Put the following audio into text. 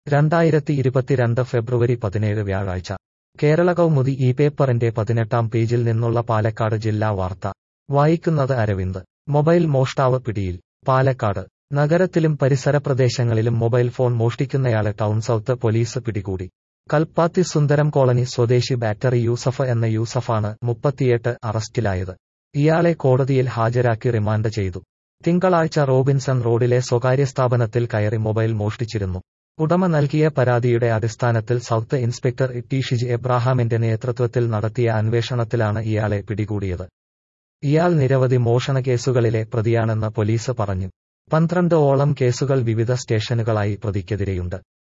രണ്ടായിരത്തി ഇരുപത്തിരണ്ട് ഫെബ്രുവരി പതിനേഴ് വ്യാഴാഴ്ച കേരള കൗമുദി ഈ പേപ്പറിന്റെ പതിനെട്ടാം പേജിൽ നിന്നുള്ള പാലക്കാട് ജില്ലാ വാർത്ത വായിക്കുന്നത് അരവിന്ദ് മൊബൈൽ മോഷ്ടാവ് പിടിയിൽ പാലക്കാട് നഗരത്തിലും പരിസര പ്രദേശങ്ങളിലും മൊബൈൽ ഫോൺ മോഷ്ടിക്കുന്നയാളെ ടൗൺ സൗത്ത് പോലീസ് പിടികൂടി കൽപ്പാത്തി സുന്ദരം കോളനി സ്വദേശി ബാറ്ററി യൂസഫ് എന്ന യൂസഫാണ് മുപ്പത്തിയെട്ട് അറസ്റ്റിലായത് ഇയാളെ കോടതിയിൽ ഹാജരാക്കി റിമാൻഡ് ചെയ്തു തിങ്കളാഴ്ച റോബിൻസൺ റോഡിലെ സ്വകാര്യ സ്ഥാപനത്തിൽ കയറി മൊബൈൽ മോഷ്ടിച്ചിരുന്നു ഉടമ നൽകിയ പരാതിയുടെ അടിസ്ഥാനത്തിൽ സൗത്ത് ഇൻസ്പെക്ടർ ടി ഷിജ് എബ്രാഹാമിന്റെ നേതൃത്വത്തിൽ നടത്തിയ അന്വേഷണത്തിലാണ് ഇയാളെ പിടികൂടിയത് ഇയാൾ നിരവധി മോഷണ കേസുകളിലെ പ്രതിയാണെന്ന് പോലീസ് പറഞ്ഞു പന്ത്രണ്ട് ഓളം കേസുകൾ വിവിധ സ്റ്റേഷനുകളായി പ്രതിക്കെതിരെയുണ്ട്